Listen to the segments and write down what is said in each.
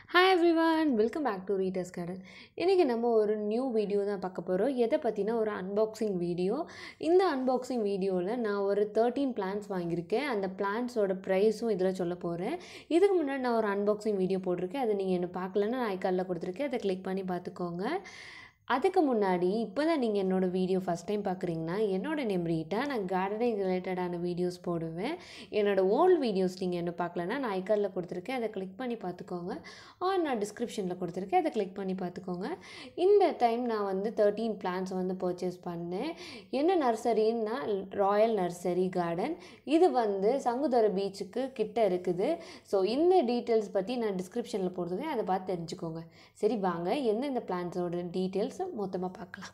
hi everyone welcome back to readers garden இன்றைக்கி நம்ம ஒரு நியூ வீடியோ தான் பார்க்க போகிறோம் எதை பற்றினா ஒரு அன்பாக்சிங் வீடியோ இந்த அன்பாக்சிங் வீடியோவில் நான் ஒரு தேர்ட்டீன் பிளான்ஸ் வாங்கியிருக்கேன் அந்த பிளான்ஸோட ப்ரைஸும் இதில் சொல்ல போகிறேன் இதுக்கு முன்னாடி நான் ஒரு அன்பாக்சிங் வீடியோ போட்டிருக்கேன் அதை நீங்கள் என்ன பார்க்கலன்னா நான் ஐக்காலில் கொடுத்துருக்கேன் அதை கிளிக் பண்ணி பார்த்துக்கோங்க அதுக்கு முன்னாடி இப்போ தான் நீங்கள் என்னோடய வீடியோ ஃபஸ்ட் டைம் பார்க்குறீங்கன்னா என்னோடய நேம் ரீட்டா நான் கார்டனிங் ரிலேட்டடான வீடியோஸ் போடுவேன் என்னோடய ஓல்டு வீடியோஸ் நீங்கள் என்ன பார்க்கலன்னா நான் ஐக்காலில் கொடுத்துருக்கேன் அதை கிளிக் பண்ணி பார்த்துக்கோங்க ஆர் நான் டிஸ்கிரிப்ஷனில் கொடுத்துருக்கேன் அதை கிளிக் பண்ணி பார்த்துக்கோங்க இந்த டைம் நான் வந்து தேர்ட்டீன் பிளான்ஸ் வந்து பர்ச்சேஸ் பண்ணேன் என்ன நர்சரின்னா ராயல் நர்சரி கார்டன் இது வந்து சங்குதர பீச்சுக்கு கிட்ட இருக்குது ஸோ இந்த டீட்டெயில்ஸ் பற்றி நான் டிஸ்கிரிப்ஷனில் போடுறேன் அதை பார்த்து தெரிஞ்சுக்கோங்க சரி வாங்க எந்தெந்த பிளான்ஸோட டீட்டெயில்ஸ் மொத்தமாக பார்க்கலாம்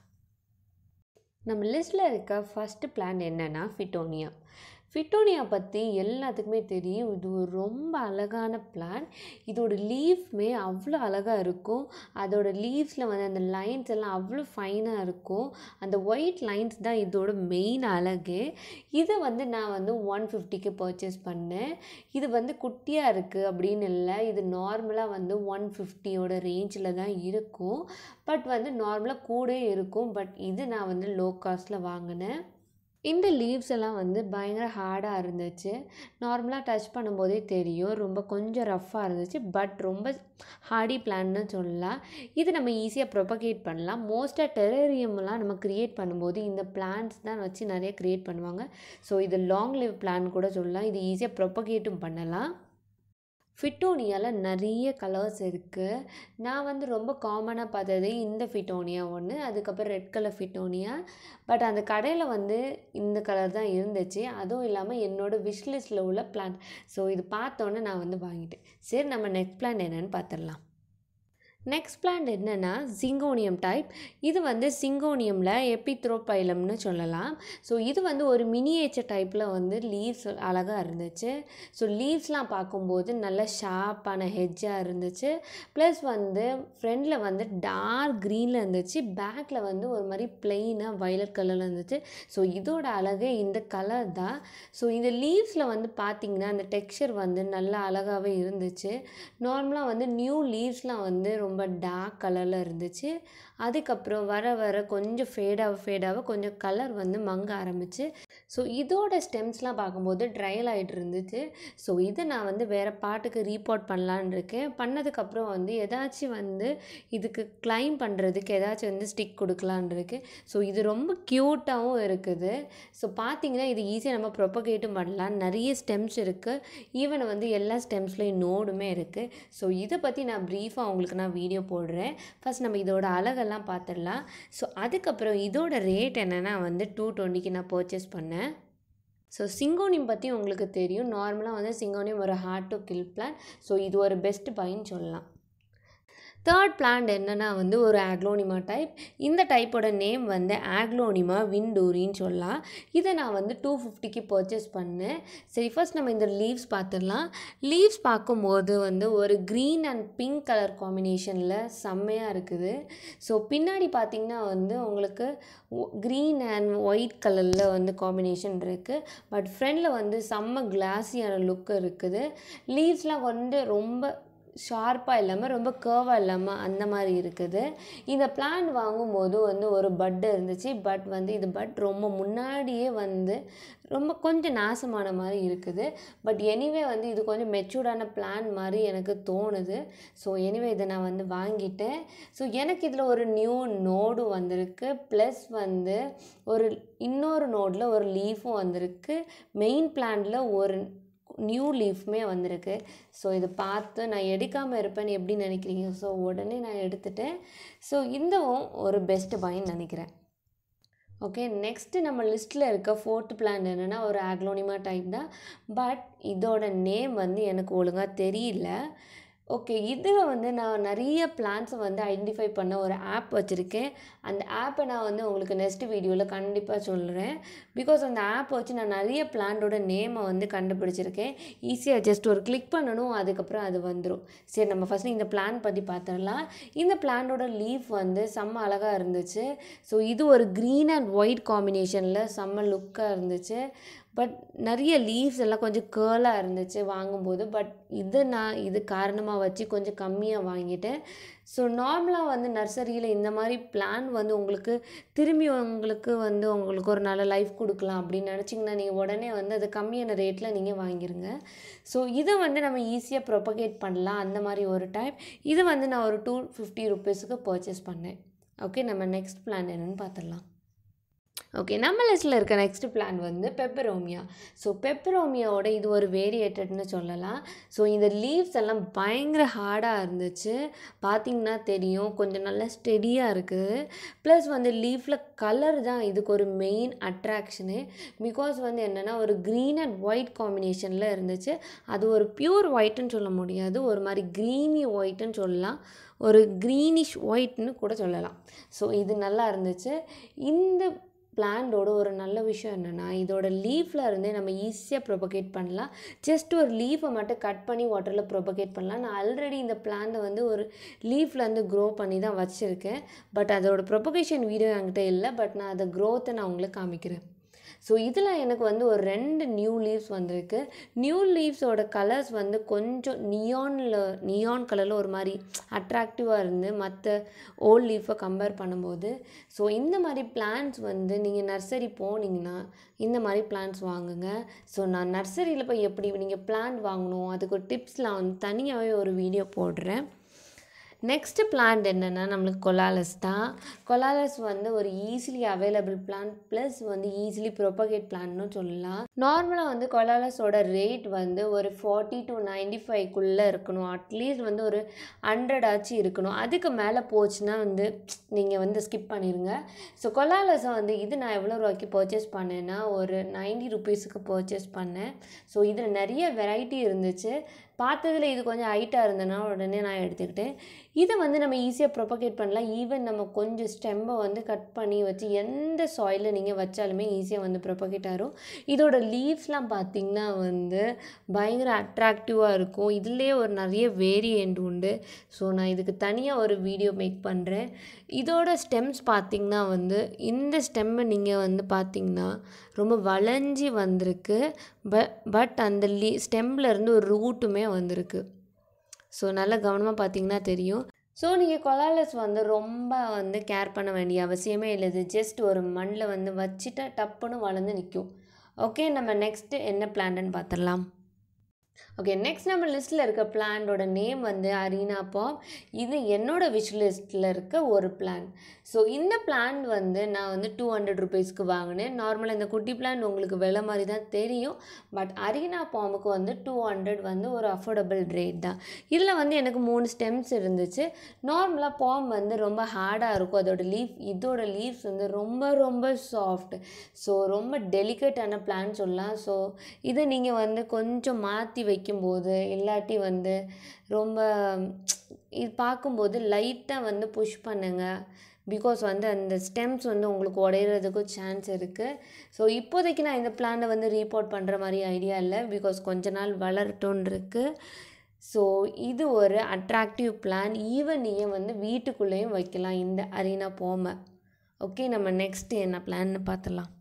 நம்ம லிஸ்ட்டில் இருக்க ஃபஸ்ட்டு பிளான் என்னென்னா ஃபிட்டோனியா ஃபிட்டோனியா பற்றி எல்லாத்துக்குமே தெரியும் இது ஒரு ரொம்ப அழகான பிளான் இதோட லீஃப்மே அவ்வளோ அழகாக இருக்கும் அதோட லீவ்ஸில் வந்து அந்த லைன்ஸ் எல்லாம் அவ்வளோ ஃபைனாக இருக்கும் அந்த ஒயிட் லைன்ஸ் தான் இதோட மெயின் அழகு இதை வந்து நான் வந்து ஒன் ஃபிஃப்டிக்கு பர்ச்சேஸ் பண்ணேன் இது வந்து குட்டியாக இருக்குது அப்படின்னு இல்லை இது நார்மலாக வந்து ஒன் ஃபிஃப்டியோட ரேஞ்சில் தான் இருக்கும் பட் வந்து நார்மலாக கூட இருக்கும் பட் இது நான் வந்து லோ காஸ்ட்டில் வாங்கினேன் இந்த லீவ்ஸ் எல்லாம் வந்து பயங்கர ஹார்டாக இருந்துச்சு நார்மலாக டச் பண்ணும்போதே தெரியும் ரொம்ப கொஞ்சம் ரஃப்பாக இருந்துச்சு பட் ரொம்ப ஹார்டி பிளான்னு சொல்லலாம் இது நம்ம ஈஸியாக ப்ரொபகேட் பண்ணலாம் மோஸ்ட்டாக டெரேரியம்லாம் நம்ம க்ரியேட் பண்ணும்போது இந்த பிளான்ஸ் தான் வச்சு நிறைய க்ரியேட் பண்ணுவாங்க ஸோ இது லாங் லிவ் பிளான் கூட சொல்லலாம் இது ஈஸியாக ப்ரொபகேட்டும் பண்ணலாம் ஃபிட்டோனியாவில் நிறைய கலர்ஸ் இருக்குது நான் வந்து ரொம்ப காமனாக பார்த்தது இந்த ஃபிட்டோனியா ஒன்று அதுக்கப்புறம் ரெட் கலர் ஃபிட்டோனியா பட் அந்த கடையில் வந்து இந்த கலர் தான் இருந்துச்சு அதுவும் இல்லாமல் என்னோடய விஷ்லிஸ்ட்டில் உள்ள பிளான்ட் ஸோ இது பார்த்தோன்னே நான் வந்து வாங்கிட்டேன் சரி நம்ம நெக்ஸ்ட் பிளான் என்னென்னு பார்த்துடலாம் நெக்ஸ்ட் பிளான்ட் என்னென்னா சிங்கோனியம் டைப் இது வந்து சிங்கோனியமில் எப்பித்ரோபைலம்னு சொல்லலாம் ஸோ இது வந்து ஒரு மினியேச்சர் டைப்பில் வந்து லீவ்ஸ் அழகாக இருந்துச்சு ஸோ லீவ்ஸ்லாம் பார்க்கும்போது நல்ல ஷார்ப்பான ஹெட்ஜாக இருந்துச்சு ப்ளஸ் வந்து ஃப்ரண்டில் வந்து டார்க் க்ரீனில் இருந்துச்சு பேக்கில் வந்து ஒரு மாதிரி பிளெயினாக வயலட் கலரில் இருந்துச்சு ஸோ இதோட அழகே இந்த கலர் தான் ஸோ இந்த லீவ்ஸில் வந்து பார்த்திங்கன்னா அந்த டெக்ஸ்சர் வந்து நல்லா அழகாகவே இருந்துச்சு நார்மலாக வந்து நியூ லீவ்ஸ்லாம் வந்து ரொம்ப டார்க் கலரில் இருந்துச்சு அதுக்கப்புறம் வர வர கொஞ்சம் ஃபேடாக ஃபேடாக கொஞ்சம் கலர் வந்து மங்க ஆரம்பிச்சு ஸோ இதோட ஸ்டெம்ஸ்லாம் பார்க்கும்போது ட்ரையல் ஆகிட்டு இருந்துச்சு ஸோ இதை நான் வந்து வேறு பாட்டுக்கு ரீபோர்ட் பண்ணலான் இருக்கேன் பண்ணதுக்கப்புறம் வந்து ஏதாச்சும் வந்து இதுக்கு கிளைம் பண்ணுறதுக்கு ஏதாச்சும் வந்து ஸ்டிக் கொடுக்கலான் இருக்கு ஸோ இது ரொம்ப க்யூட்டாகவும் இருக்குது ஸோ பார்த்தீங்கன்னா இது ஈஸியாக நம்ம ப்ரொபகேட்டும் பண்ணலாம் நிறைய ஸ்டெம்ஸ் இருக்குது ஈவன் வந்து எல்லா ஸ்டெம்ஸ்லேயும் நோடுமே இருக்குது ஸோ இதை பற்றி நான் ப்ரீஃபாக உங்களுக்கு நான் வீடியோ போடுறேன் ஃபஸ்ட் நம்ம இதோட அழகெல்லாம் பார்த்துடலாம் ஸோ அதுக்கப்புறம் இதோட ரேட் என்னென்னா வந்து டூ டுவெண்ட்டிக்கு நான் பர்ச்சேஸ் பண்ணேன் ஸோ சிங்கோனியம் பற்றி உங்களுக்கு தெரியும் நார்மலாக வந்து சிங்கோனியம் ஒரு hard to kill plant so இது ஒரு பெஸ்ட் பைன்னு சொல்லலாம் தேர்ட் பிளான்ட் என்னென்னா வந்து ஒரு ஆக்லோனிமா டைப் இந்த டைப்போட நேம் வந்து ஆக்லோனிமா விண்டூரின்னு சொல்லலாம் இதை நான் வந்து டூ ஃபிஃப்டிக்கு பர்ச்சேஸ் பண்ணேன் சரி ஃபர்ஸ்ட் நம்ம இந்த லீவ்ஸ் பார்த்துடலாம் லீவ்ஸ் பார்க்கும்போது வந்து ஒரு க்ரீன் அண்ட் பிங்க் கலர் காம்பினேஷனில் செம்மையாக இருக்குது ஸோ பின்னாடி பார்த்திங்கன்னா வந்து உங்களுக்கு க்ரீன் அண்ட் ஒயிட் கலரில் வந்து காம்பினேஷன் இருக்குது பட் ஃப்ரண்டில் வந்து செம்ம கிளாஸியான லுக் இருக்குது லீவ்ஸ்லாம் வந்து ரொம்ப ஷார்ப்பாக இல்லாமல் ரொம்ப கேர்வாக இல்லாமல் அந்த மாதிரி இருக்குது இந்த பிளான் வாங்கும்போது வந்து ஒரு பட் இருந்துச்சு பட் வந்து இது பட் ரொம்ப முன்னாடியே வந்து ரொம்ப கொஞ்சம் நாசமான மாதிரி இருக்குது பட் எனிவே வந்து இது கொஞ்சம் மெச்சூர்டான பிளான் மாதிரி எனக்கு தோணுது ஸோ எனிவே இதை நான் வந்து வாங்கிட்டேன் ஸோ எனக்கு இதில் ஒரு நியூ நோடும் வந்திருக்கு ப்ளஸ் வந்து ஒரு இன்னொரு நோடில் ஒரு லீஃபும் வந்திருக்கு மெயின் பிளான்டில் ஒரு நியூ லீஃப்மே வந்திருக்கு ஸோ இதை பார்த்து நான் எடுக்காமல் இருப்பேன்னு எப்படி நினைக்கிறீங்க ஸோ உடனே நான் எடுத்துட்டேன் ஸோ இதுவும் ஒரு பெஸ்ட் பைன்னு நினைக்கிறேன் ஓகே நெக்ஸ்ட்டு நம்ம லிஸ்ட்டில் இருக்க ஃபோர்த்து பிளான் என்னென்னா ஒரு ஆக்லோனிமா டைப் தான் பட் இதோட நேம் வந்து எனக்கு ஒழுங்காக தெரியல ஓகே இதில் வந்து நான் நிறைய பிளான்ஸை வந்து ஐடென்டிஃபை பண்ண ஒரு ஆப் வச்சுருக்கேன் அந்த ஆப்பை நான் வந்து உங்களுக்கு நெக்ஸ்ட் வீடியோவில் கண்டிப்பாக சொல்கிறேன் பிகாஸ் அந்த ஆப் வச்சு நான் நிறைய பிளான்டோட நேமை வந்து கண்டுபிடிச்சிருக்கேன் ஈஸியாக ஜஸ்ட் ஒரு கிளிக் பண்ணணும் அதுக்கப்புறம் அது வந்துடும் சரி நம்ம ஃபஸ்ட்டு இந்த பிளான் பற்றி பார்த்துடலாம் இந்த பிளான்டோட லீஃப் வந்து செம்ம அழகாக இருந்துச்சு ஸோ இது ஒரு க்ரீன் அண்ட் ஒயிட் காம்பினேஷனில் செம்ம லுக்காக இருந்துச்சு பட் நிறைய லீவ்ஸ் எல்லாம் கொஞ்சம் கேர்லாக இருந்துச்சு வாங்கும்போது பட் இது நான் இது காரணமாக வச்சு கொஞ்சம் கம்மியாக வாங்கிட்டேன் ஸோ நார்மலாக வந்து நர்சரியில் இந்த மாதிரி பிளான் வந்து உங்களுக்கு திரும்பி உங்களுக்கு வந்து உங்களுக்கு ஒரு நல்ல லைஃப் கொடுக்கலாம் அப்படின்னு நினச்சிங்கன்னா நீங்கள் உடனே வந்து அது கம்மியான ரேட்டில் நீங்கள் வாங்கிருங்க ஸோ இதை வந்து நம்ம ஈஸியாக ப்ரொபகேட் பண்ணலாம் அந்த மாதிரி ஒரு டைப் இது வந்து நான் ஒரு டூ ஃபிஃப்டி ருபீஸுக்கு பர்ச்சேஸ் பண்ணேன் ஓகே நம்ம நெக்ஸ்ட் பிளான் என்னென்னு பார்த்துடலாம் ஓகே நம்ம லிஸ்ட்டில் இருக்க நெக்ஸ்ட் பிளான் வந்து பெப்பரோமியா ஸோ பெப்பரோமியாவோட இது ஒரு வேரியேட்டட்னு சொல்லலாம் ஸோ இந்த லீவ்ஸ் எல்லாம் பயங்கர ஹார்டாக இருந்துச்சு பார்த்திங்கன்னா தெரியும் கொஞ்சம் நல்லா ஸ்டெடியாக இருக்குது ப்ளஸ் வந்து லீஃபில் கலர் தான் இதுக்கு ஒரு மெயின் அட்ராக்ஷனு பிகாஸ் வந்து என்னென்னா ஒரு க்ரீன் அண்ட் ஒயிட் காம்பினேஷனில் இருந்துச்சு அது ஒரு பியூர் ஒயிட்டுன்னு சொல்ல முடியாது ஒரு மாதிரி க்ரீனி ஒயிட்டுன்னு சொல்லலாம் ஒரு க்ரீனிஷ் ஒயிட்னு கூட சொல்லலாம் ஸோ இது நல்லா இருந்துச்சு இந்த பிளான்டோட ஒரு நல்ல விஷயம் என்னென்னா இதோட லீஃபில் இருந்தே நம்ம ஈஸியாக ப்ரொபகேட் பண்ணலாம் ஜஸ்ட் ஒரு லீஃபை மட்டும் கட் பண்ணி வாட்டரில் ப்ரொபகேட் பண்ணலாம் நான் ஆல்ரெடி இந்த பிளான்ட்டை வந்து ஒரு லீஃப்ல இருந்து க்ரோ பண்ணி தான் வச்சுருக்கேன் பட் அதோட ப்ரொபகேஷன் வீடியோ என்கிட்ட இல்லை பட் நான் அதை க்ரோத்தை நான் உங்களுக்கு காமிக்கிறேன் ஸோ இதில் எனக்கு வந்து ஒரு ரெண்டு நியூ லீவ்ஸ் வந்திருக்கு நியூ லீவ்ஸோட கலர்ஸ் வந்து கொஞ்சம் நியானில் நியான் கலரில் ஒரு மாதிரி அட்ராக்டிவாக இருந்து மற்ற ஓல்ட் லீஃபை கம்பேர் பண்ணும்போது ஸோ இந்த மாதிரி பிளான்ஸ் வந்து நீங்கள் நர்சரி போனீங்கன்னா இந்த மாதிரி பிளான்ஸ் வாங்குங்க ஸோ நான் நர்சரியில் போய் எப்படி நீங்கள் பிளான்ட் வாங்கணும் அதுக்கு ஒரு டிப்ஸ்லாம் வந்து தனியாகவே ஒரு வீடியோ போடுறேன் நெக்ஸ்ட்டு பிளான்ட் என்னென்னா நம்மளுக்கு கொலாலஸ் தான் கொலாலஸ் வந்து ஒரு ஈஸிலி அவைலபிள் பிளான்ட் ப்ளஸ் வந்து ஈஸிலி ப்ரொபகேட் பிளான்னு சொல்லலாம் நார்மலாக வந்து கொலாலஸோட ரேட் வந்து ஒரு ஃபார்ட்டி டு நைன்டி ஃபைவ்க்குள்ளே இருக்கணும் அட்லீஸ்ட் வந்து ஒரு ஹண்ட்ரட் ஆச்சு இருக்கணும் அதுக்கு மேலே போச்சுன்னா வந்து நீங்கள் வந்து ஸ்கிப் பண்ணிடுங்க ஸோ கொலாலஸை வந்து இது நான் எவ்வளோ ரூபாய்க்கு பர்ச்சேஸ் பண்ணேன்னா ஒரு நைன்டி ருபீஸுக்கு பர்ச்சேஸ் பண்ணேன் ஸோ இதில் நிறைய வெரைட்டி இருந்துச்சு பார்த்ததில் இது கொஞ்சம் ஹைட்டாக இருந்ததுனால உடனே நான் எடுத்துக்கிட்டேன் இதை வந்து நம்ம ஈஸியாக ப்ரொபகேட் பண்ணலாம் ஈவன் நம்ம கொஞ்சம் ஸ்டெம்பை வந்து கட் பண்ணி வச்சு எந்த சாயிலில் நீங்கள் வச்சாலுமே ஈஸியாக வந்து ப்ரொபகேட் ஆகும் இதோட லீவ்ஸ்லாம் பார்த்திங்கன்னா வந்து பயங்கர அட்ராக்டிவாக இருக்கும் இதுலேயே ஒரு நிறைய வேரியண்ட் உண்டு ஸோ நான் இதுக்கு தனியாக ஒரு வீடியோ மேக் பண்ணுறேன் இதோட ஸ்டெம்ஸ் பார்த்திங்கன்னா வந்து இந்த ஸ்டெம்மை நீங்கள் வந்து பார்த்திங்கன்னா ரொம்ப வளைஞ்சி வந்திருக்கு ப பட் அந்த லீ ஸ்டெம்மில் இருந்து ஒரு ரூட்டுமே வந்திருக்கு ஸோ நல்லா கவனமாக பார்த்தீங்கன்னா தெரியும் ஸோ நீங்கள் கொலாலஸ் வந்து ரொம்ப வந்து கேர் பண்ண வேண்டிய அவசியமே இல்லை இது ஜஸ்ட் ஒரு மண்ணில் வந்து வச்சுட்டா டப்புன்னு வளர்ந்து நிற்கும் ஓகே நம்ம நெக்ஸ்ட்டு என்ன பிளான்ட்னு பார்த்துடலாம் ஓகே நெக்ஸ்ட் நம்ம லிஸ்ட்டில் இருக்க பிளான்டோட நேம் வந்து அரீனா பாப் இது என்னோட விஷ் லிஸ்ட்டில் இருக்க ஒரு பிளான் ஸோ இந்த பிளான் வந்து நான் வந்து டூ ஹண்ட்ரட் ருபீஸ்க்கு வாங்கினேன் நார்மலாக இந்த குட்டி பிளான் உங்களுக்கு விலை மாதிரி தான் தெரியும் பட் அரீனா பாம்புக்கு வந்து டூ ஹண்ட்ரட் வந்து ஒரு அஃபோர்டபுள் ரேட் தான் இதில் வந்து எனக்கு மூணு ஸ்டெம்ஸ் இருந்துச்சு நார்மலாக பாம் வந்து ரொம்ப ஹார்டாக இருக்கும் அதோட லீஃப் இதோட லீவ்ஸ் வந்து ரொம்ப ரொம்ப சாஃப்ட் ஸோ ரொம்ப டெலிகேட்டான பிளான் சொல்லலாம் ஸோ இதை நீங்கள் வந்து கொஞ்சம் மாற்றி வைக்கும்போது இல்லாட்டி வந்து ரொம்ப இது பார்க்கும்போது லைட்டாக வந்து புஷ் பண்ணுங்கள் பிகாஸ் வந்து அந்த ஸ்டெம்ஸ் வந்து உங்களுக்கு உடையிறதுக்கும் சான்ஸ் இருக்குது ஸோ இப்போதைக்கு நான் இந்த பிளானை வந்து ரீபோர்ட் பண்ணுற மாதிரி ஐடியா இல்லை பிகாஸ் கொஞ்ச நாள் வளரட்டும்னு இருக்குது ஸோ இது ஒரு அட்ராக்டிவ் பிளான் ஈவன் நீங்கள் வந்து வீட்டுக்குள்ளேயும் வைக்கலாம் இந்த அரீனா போம ஓகே நம்ம நெக்ஸ்ட்டு என்ன பிளான்னு பார்த்துலாம்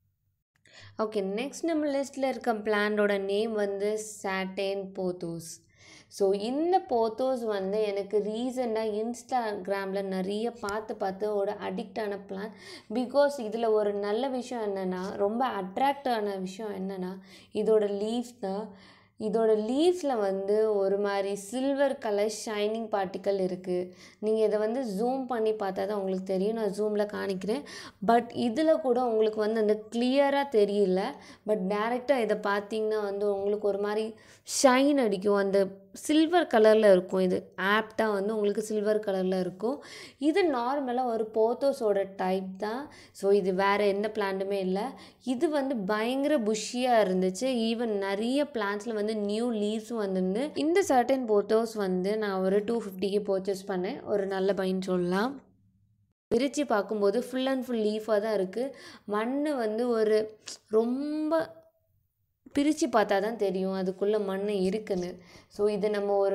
ஓகே நெக்ஸ்ட் நம்ம லிஸ்ட்டில் இருக்க பிளானோட நேம் வந்து சாட்டேன் போத்தோஸ் ஸோ இந்த போத்தோஸ் வந்து எனக்கு ரீசெண்டாக இன்ஸ்டாகிராமில் நிறைய பார்த்து பார்த்து ஒரு அடிக்டான பிளான் பிகாஸ் இதில் ஒரு நல்ல விஷயம் என்னென்னா ரொம்ப அட்ராக்டான விஷயம் என்னென்னா இதோட லீவ்ஸ் தான் இதோட லீவ்ஸில் வந்து ஒரு மாதிரி சில்வர் கலர் ஷைனிங் பார்ட்டிக்கல் இருக்குது நீங்கள் இதை வந்து ஜூம் பண்ணி பார்த்தா தான் உங்களுக்கு தெரியும் நான் ஜூமில் காணிக்கிறேன் பட் இதில் கூட உங்களுக்கு வந்து அந்த கிளியராக தெரியல பட் டேரெக்டாக இதை பார்த்தீங்கன்னா வந்து உங்களுக்கு ஒரு மாதிரி ஷைன் அடிக்கும் அந்த சில்வர் கலரில் இருக்கும் இது ஆப்டாக வந்து உங்களுக்கு சில்வர் கலரில் இருக்கும் இது நார்மலாக ஒரு போத்தோஸோட டைப் தான் ஸோ இது வேறு எந்த பிளான்ட்டுமே இல்லை இது வந்து பயங்கர புஷ்ஷியாக இருந்துச்சு ஈவன் நிறைய பிளான்ஸில் வந்து நியூ லீவ்ஸும் வந்துருந்து இந்த சர்டன் போத்தோஸ் வந்து நான் ஒரு டூ ஃபிஃப்டிக்கு பர்ச்சேஸ் பண்ணேன் ஒரு நல்ல பையன் சொல்லலாம் பிரித்து பார்க்கும்போது ஃபுல் அண்ட் ஃபுல் லீஃபாக தான் இருக்குது மண் வந்து ஒரு ரொம்ப பிரித்து பார்த்தா தான் தெரியும் அதுக்குள்ளே மண் இருக்குன்னு ஸோ இது நம்ம ஒரு two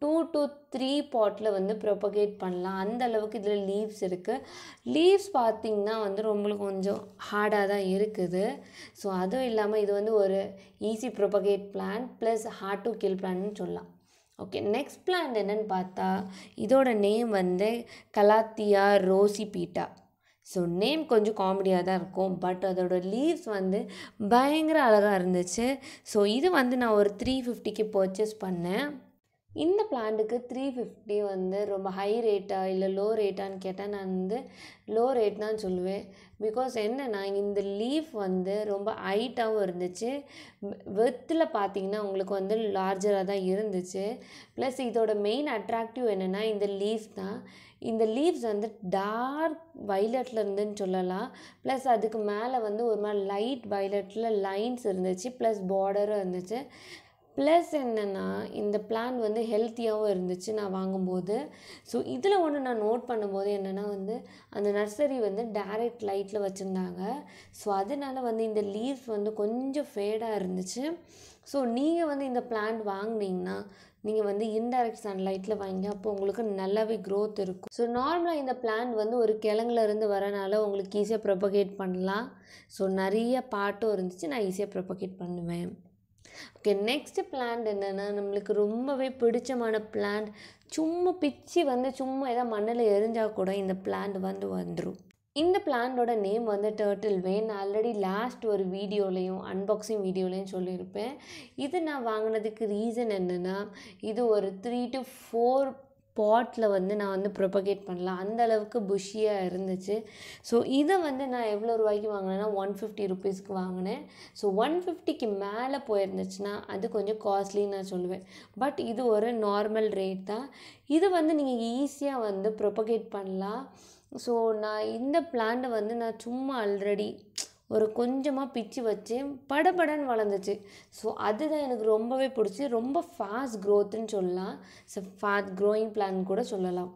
two to three bottle வந்து ப்ரொபகேட் பண்ணலாம் அந்த அளவுக்கு இதில் லீவ்ஸ் இருக்குது லீவ்ஸ் பார்த்திங்கன்னா வந்து ரொம்ப கொஞ்சம் ஹார்டாக தான் இருக்குது ஸோ அதுவும் இல்லாமல் இது வந்து ஒரு easy propagate plant plus hard to kill பிளான்னு சொல்லலாம் ஓகே நெக்ஸ்ட் பிளான் என்னன்னு பார்த்தா இதோட நேம் வந்து calathea roseopicta so name கொஞ்சம் காமெடியாக தான் இருக்கும் பட் அதோட லீவ்ஸ் வந்து பயங்கர அழகாக இருந்துச்சு ஸோ இது வந்து நான் ஒரு த்ரீ ஃபிஃப்டிக்கு பர்ச்சேஸ் பண்ணேன் இந்த பிளான்ட்டுக்கு த்ரீ ஃபிஃப்டி வந்து ரொம்ப ஹை ரேட்டா இல்லை லோ ரேட்டான்னு கேட்டால் நான் வந்து லோ ரேட் தான் சொல்லுவேன் பிகாஸ் என்னென்னா இந்த லீஃப் வந்து ரொம்ப ஹைட்டாகவும் இருந்துச்சு வெத்தில் பார்த்தீங்கன்னா உங்களுக்கு வந்து லார்ஜராக தான் இருந்துச்சு ப்ளஸ் இதோட மெயின் அட்ராக்டிவ் என்னென்னா இந்த லீஃப் தான் இந்த லீவ்ஸ் வந்து டார்க் வைலட்டில் இருந்துன்னு சொல்லலாம் ப்ளஸ் அதுக்கு மேலே வந்து ஒரு மாதிரி லைட் வைலட்டில் லைன்ஸ் இருந்துச்சு ப்ளஸ் பார்டரும் இருந்துச்சு ப்ளஸ் என்னென்னா இந்த பிளான் வந்து ஹெல்த்தியாகவும் இருந்துச்சு நான் வாங்கும்போது ஸோ இதில் ஒன்று நான் நோட் பண்ணும்போது என்னென்னா வந்து அந்த நர்சரி வந்து டைரக்ட் லைட்டில் வச்சுருந்தாங்க ஸோ அதனால வந்து இந்த லீவ்ஸ் வந்து கொஞ்சம் ஃபேடாக இருந்துச்சு ஸோ நீங்கள் வந்து இந்த பிளான்ட் வாங்கினீங்கன்னா நீங்கள் வந்து இன்டைரக்ட் சன்லைட்டில் வாங்கி அப்போ உங்களுக்கு நல்லாவே க்ரோத் இருக்கும் ஸோ நார்மலாக இந்த பிளான்ட் வந்து ஒரு கிழங்குல இருந்து வரனால உங்களுக்கு ஈஸியாக ப்ரொபகேட் பண்ணலாம் ஸோ நிறைய பாட்டும் இருந்துச்சு நான் ஈஸியாக ப்ரொபகேட் பண்ணுவேன் ஓகே நெக்ஸ்ட் பிளான்ட் என்னென்னா நம்மளுக்கு ரொம்பவே பிடிச்சமான பிளான்ட் சும்மா பிச்சு வந்து சும்மா ஏதாவது மண்ணில் எரிஞ்சால் கூட இந்த பிளான்ட் வந்து வந்துடும் இந்த பிளான்டோட நேம் வந்து டேர்ட்டில் வேன் ஆல்ரெடி லாஸ்ட் ஒரு வீடியோலையும் அன்பாக்சிங் வீடியோலையும் சொல்லியிருப்பேன் இது நான் வாங்கினதுக்கு ரீசன் என்னென்னா இது ஒரு த்ரீ டு ஃபோர் பாட்டில் வந்து நான் வந்து ப்ரொபகேட் பண்ணலாம் அந்த அளவுக்கு புஷியாக இருந்துச்சு ஸோ இதை வந்து நான் எவ்வளோ ரூபாய்க்கு வாங்கினேன்னா ஒன் ஃபிஃப்டி ருபீஸ்க்கு வாங்கினேன் ஸோ ஒன் ஃபிஃப்டிக்கு மேலே போயிருந்துச்சுன்னா அது கொஞ்சம் காஸ்ட்லின்னு நான் சொல்லுவேன் பட் இது ஒரு நார்மல் ரேட் தான் இது வந்து நீங்கள் ஈஸியாக வந்து ப்ரொபகேட் பண்ணலாம் ஸோ நான் இந்த பிளான்ட்டை வந்து நான் சும்மா ஆல்ரெடி ஒரு கொஞ்சமாக பிச்சு வச்சு படபடன்னு வளர்ந்துச்சு ஸோ அதுதான் எனக்கு ரொம்பவே பிடிச்சி ரொம்ப ஃபாஸ்ட் க்ரோத்துன்னு சொல்லலாம் ஸோ ஃபாஸ்ட் க்ரோயிங் பிளான் கூட சொல்லலாம்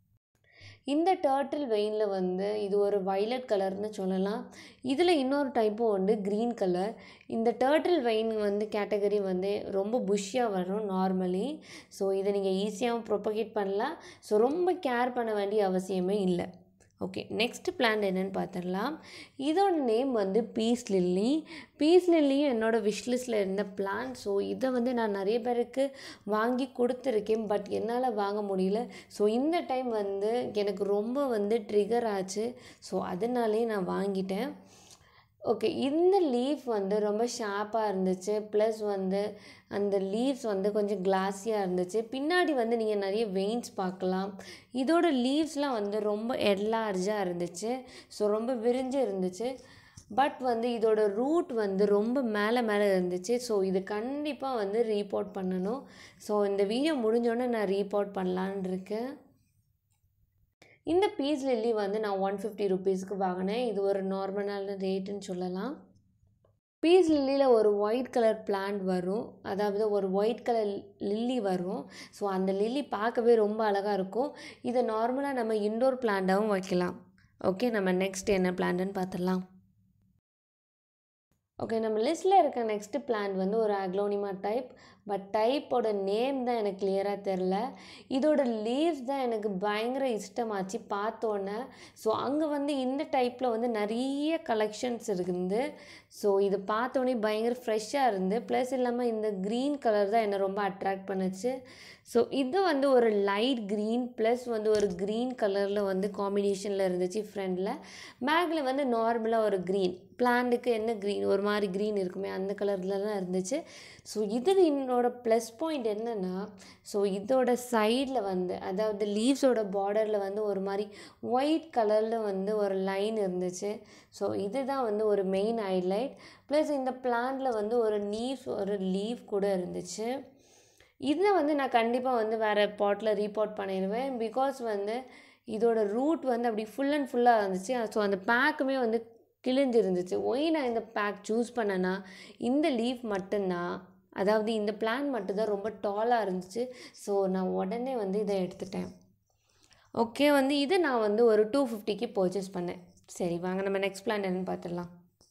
இந்த டேர்ட்டில் வெயினில் வந்து இது ஒரு வைலட் கலர்னு சொல்லலாம் இதில் இன்னொரு டைப்பும் உண்டு க்ரீன் கலர் இந்த டேர்ட்டில் வெயின் வந்து கேட்டகரி வந்து ரொம்ப புஷ்ஷியாக வரும் நார்மலி ஸோ இதை நீங்கள் ஈஸியாகவும் ப்ரொபகேட் பண்ணலாம் ஸோ ரொம்ப கேர் பண்ண வேண்டிய அவசியமே இல்லை ஓகே நெக்ஸ்ட் பிளான் என்னென்னு பார்த்துடலாம் இதோட நேம் வந்து பீஸ் லில்லி பீஸ் லில்லியும் என்னோடய விஷ்லிஸ்ட்டில் இருந்த பிளான் ஸோ இதை வந்து நான் நிறைய பேருக்கு வாங்கி கொடுத்துருக்கேன் பட் என்னால் வாங்க முடியல ஸோ இந்த டைம் வந்து எனக்கு ரொம்ப வந்து ட்ரிகர் ஆச்சு ஸோ அதனாலே நான் வாங்கிட்டேன் ஓகே இந்த லீஃப் வந்து ரொம்ப ஷார்ப்பாக இருந்துச்சு ப்ளஸ் வந்து அந்த லீவ்ஸ் வந்து கொஞ்சம் கிளாஸியாக இருந்துச்சு பின்னாடி வந்து நீங்கள் நிறைய வெயின்ஸ் பார்க்கலாம் இதோட லீவ்ஸ்லாம் வந்து ரொம்ப எட்லார்ஜாக இருந்துச்சு ஸோ ரொம்ப விரிஞ்சு இருந்துச்சு பட் வந்து இதோட ரூட் வந்து ரொம்ப மேலே மேலே இருந்துச்சு ஸோ இது கண்டிப்பாக வந்து ரீபோர்ட் பண்ணணும் ஸோ இந்த வீடியோ முடிஞ்சோடனே நான் ரீபோர்ட் பண்ணலான் இருக்கேன் இந்த பீஸ் லில்லி வந்து நான் ஒன் ஃபிஃப்டி ருபீஸ்க்கு வாங்கினேன் இது ஒரு நார்மலான ரேட்டுன்னு சொல்லலாம் பீஸ் லில்லியில் ஒரு ஒயிட் கலர் பிளான்ட் வரும் அதாவது ஒரு ஒயிட் கலர் லில்லி வரும் ஸோ அந்த லில்லி பார்க்கவே ரொம்ப அழகாக இருக்கும் இதை நார்மலாக நம்ம இன்டோர் பிளான்ட்டாகவும் வைக்கலாம் ஓகே நம்ம நெக்ஸ்ட் என்ன பிளான்ட்டுன்னு பார்த்துடலாம் ஓகே நம்ம லிஸ்ட்டில் இருக்க நெக்ஸ்ட்டு பிளான்ட் வந்து ஒரு அக்லோனிமா டைப் பட் டைப்போட நேம் தான் எனக்கு கிளியராக தெரில இதோட லீவ்ஸ் தான் எனக்கு பயங்கர இஷ்டமாச்சு பார்த்தோன்னே ஸோ அங்கே வந்து இந்த டைப்பில் வந்து நிறைய கலெக்ஷன்ஸ் இருக்குது ஸோ இது பார்த்தோன்னே பயங்கர ஃப்ரெஷ்ஷாக இருந்து ப்ளஸ் இல்லாமல் இந்த க்ரீன் கலர் தான் என்னை ரொம்ப அட்ராக்ட் பண்ணுச்சு ஸோ இது வந்து ஒரு லைட் க்ரீன் ப்ளஸ் வந்து ஒரு க்ரீன் கலரில் வந்து காம்பினேஷனில் இருந்துச்சு ஃப்ரண்டில் பேக்கில் வந்து நார்மலாக ஒரு க்ரீன் பிளான்ட்டுக்கு என்ன க்ரீன் ஒரு மாதிரி க்ரீன் இருக்குமே அந்த கலரில் தான் இருந்துச்சு ஸோ இது என்னோட ப்ளஸ் பாயிண்ட் என்னென்னா ஸோ இதோட சைடில் வந்து அதாவது லீவ்ஸோட பார்டரில் வந்து ஒரு மாதிரி ஒயிட் கலரில் வந்து ஒரு லைன் இருந்துச்சு ஸோ இதுதான் வந்து ஒரு மெயின் ஹைலைட் ப்ளஸ் இந்த பிளான்ட்டில் வந்து ஒரு லீஃப் ஒரு லீவ் கூட இருந்துச்சு இதை வந்து நான் கண்டிப்பாக வந்து வேறு பாட்டில் ரீபார்ட் பண்ணிடுவேன் பிகாஸ் வந்து இதோட ரூட் வந்து அப்படி ஃபுல் அண்ட் ஃபுல்லாக இருந்துச்சு ஸோ அந்த பேக்குமே வந்து கிழிஞ்சு இருந்துச்சு ஒய் நான் இந்த பேக் சூஸ் பண்ணேன்னா இந்த லீஃப் மட்டும்தான் அதாவது இந்த பிளான் மட்டும்தான் ரொம்ப டாலாக இருந்துச்சு ஸோ நான் உடனே வந்து இதை எடுத்துட்டேன் ஓகே வந்து இது நான் வந்து ஒரு டூ ஃபிஃப்டிக்கு பர்ச்சேஸ் பண்ணேன் சரி வாங்க நம்ம நெக்ஸ்ட் பிளான் என்னன்னு பார்த்துடலாம்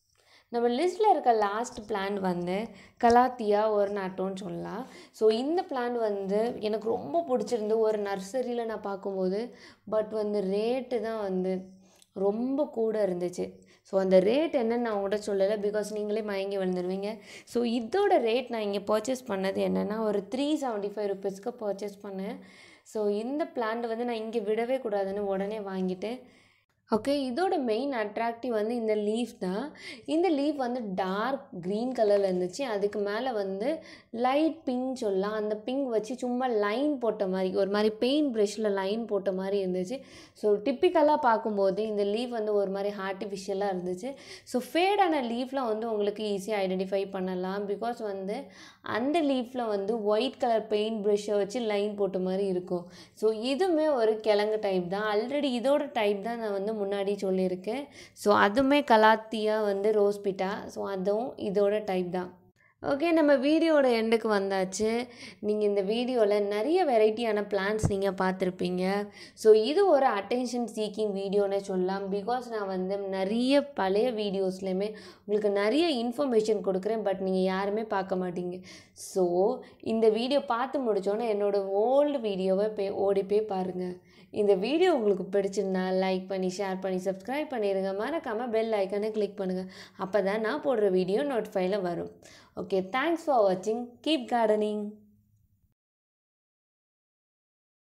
நம்ம லிஸ்ட்டில் இருக்க லாஸ்ட் பிளான் வந்து கலாத்தியா ஒரு நாட்டோன்னு சொல்லலாம் ஸோ இந்த பிளான் வந்து எனக்கு ரொம்ப பிடிச்சிருந்து ஒரு நர்சரியில் நான் பார்க்கும்போது பட் வந்து ரேட்டு தான் வந்து ரொம்ப கூட இருந்துச்சு ஸோ அந்த ரேட் என்னன்னு நான் உங்கள்கிட்ட சொல்லலை பிகாஸ் நீங்களே மயங்கி விழுந்துருவீங்க ஸோ இதோட ரேட் நான் இங்கே பர்ச்சேஸ் பண்ணது என்னென்னா ஒரு த்ரீ செவன்ட்டி ஃபைவ் ருபீஸ்க்கு பர்ச்சேஸ் பண்ணேன் ஸோ இந்த பிளான்ட் வந்து நான் இங்கே விடவே கூடாதுன்னு உடனே வாங்கிட்டு ஓகே இதோட மெயின் அட்ராக்டிவ் வந்து இந்த லீஃப் தான் இந்த லீஃப் வந்து டார்க் க்ரீன் கலரில் இருந்துச்சு அதுக்கு மேலே வந்து லைட் பிங்க் சொல்லலாம் அந்த பிங்க் வச்சு சும்மா லைன் போட்ட மாதிரி ஒரு மாதிரி பெயிண்ட் ப்ரெஷ்ஷில் லைன் போட்ட மாதிரி இருந்துச்சு ஸோ டிப்பிக்கலாக பார்க்கும்போது இந்த லீஃப் வந்து ஒரு மாதிரி ஆர்டிஃபிஷியலாக இருந்துச்சு ஸோ ஃபேடான லீஃப்லாம் வந்து உங்களுக்கு ஈஸியாக ஐடென்டிஃபை பண்ணலாம் பிகாஸ் வந்து அந்த லீஃப்பில் வந்து ஒயிட் கலர் பெயிண்ட் ப்ரெஷ்ஷை வச்சு லைன் போட்ட மாதிரி இருக்கும் ஸோ இதுவுமே ஒரு கிழங்கு டைப் தான் ஆல்ரெடி இதோட டைப் தான் நான் வந்து முன்னாடி சொல்லியிருக்கேன் ஸோ அதுவுமே கலாத்தியா வந்து ரோஸ்பிட்டா ஸோ அதுவும் இதோட டைப் தான் ஓகே நம்ம வீடியோட எண்டுக்கு வந்தாச்சு நீங்கள் இந்த வீடியோவில் நிறைய வெரைட்டியான பிளான்ஸ் நீங்கள் பார்த்துருப்பீங்க ஸோ இது ஒரு அட்டென்ஷன் சீக்கிங் வீடியோனே சொல்லலாம் பிகாஸ் நான் வந்து நிறைய பழைய வீடியோஸ்லையுமே உங்களுக்கு நிறைய இன்ஃபர்மேஷன் கொடுக்குறேன் பட் நீங்கள் யாருமே பார்க்க மாட்டீங்க ஸோ இந்த வீடியோ பார்த்து முடித்தோன்னே என்னோடய ஓல்டு வீடியோவை போய் ஓடி போய் பாருங்கள் இந்த வீடியோ உங்களுக்கு பிடிச்சிருந்தா லைக் பண்ணி ஷேர் பண்ணி சப்ஸ்கிரைப் பண்ணிடுங்க மறக்காமல் பெல் ஐக்கனை கிளிக் பண்ணுங்கள் அப்போ தான் நான் போடுற வீடியோ நோட்டிஃபைல வரும் ஓகே தேங்க்ஸ் ஃபார் வாட்சிங் கீப் கார்டனிங்